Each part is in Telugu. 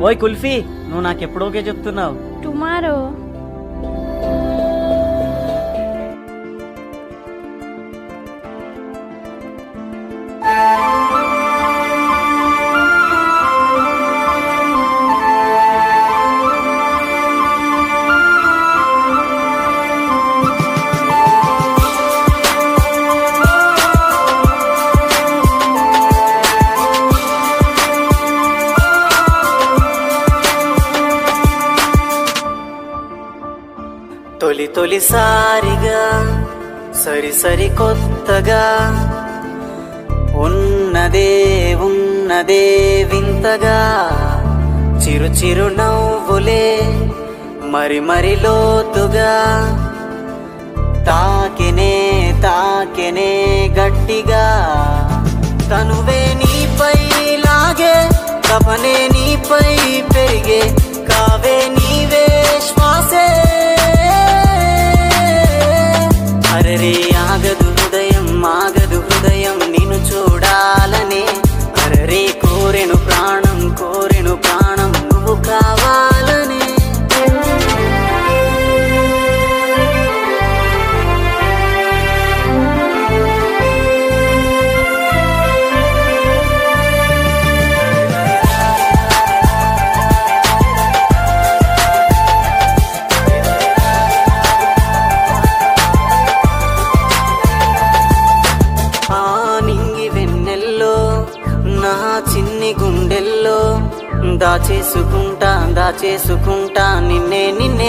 ఓయ్ కుల్ఫీ నువ్వు నాకెప్పుడు ఓకే చెప్తున్నావు టుమారో తొలి తొలిసారిగా సరి సరి కొత్తగా ఉన్నదే ఉన్నదే వింతగా చిరు చిరు నవ్వులే మరి మరి లోతుగా తాకెనే తాకెనే గట్టిగా తనువే నీపై లాగే తపనే నీపై పెరిగే కావే నీవే శ్వాసే అరరే ఆగదు హృదయం ఆగదు హృదయం నిన్ను చూడాలనే అరరే కోరెను ప్రాణం కోరెను ప్రాణం నువ్వు కావాలనే ఆ నింగి వెన్నెల్లో నా చిన్ని గుండెల్లో దాచేసుకుంటా దాచేసుకుంటా నిన్నే నిన్నే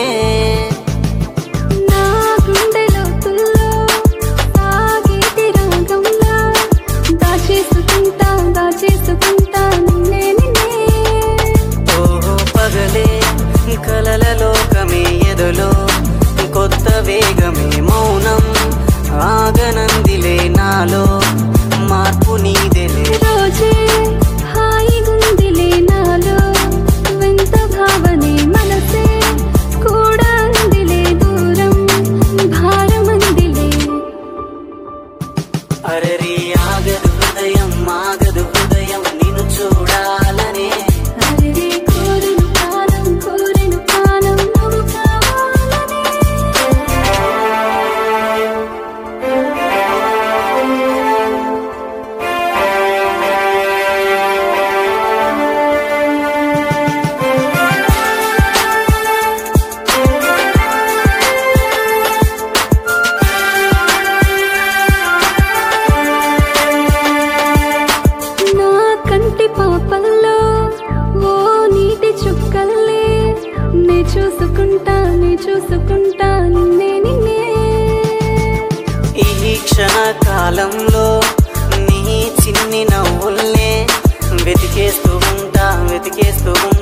నా గుండె లోతుల్లో సాగేటి రాగంలా దాచేసుకుంటా దాచేసుకుంటా నిన్నే నిన్నే ఓహో పగలే కలల లోకమే ఎదలో కొత్త వేగమే మౌనం ఆగనందిలే నాలో మార్పు నీదెలే రోజే హాయిగుందిలే నాలో వింత భావనే మనసే కూడా అందిలే దూరం భారమందిలే అరరి ఆగదు హృదయం ఆగదు హృదయం నిన్ను చూడాలనే అరే కోరెను ప్రాణం కోరెను ప్రాణం నువ్వు కావాలనే నా కంటి పాపల్లో ఓ నీటి చుక్కల్లే నే చూసుకుంటా నే చూసుకుంటా నిన్నే నిన్నే ఈ క్షణ కాలంలో నీ చిన్ని నవ్వుల్నే వెతికేస్తూ ఉంటా వెతికేస్తూ ఉంటా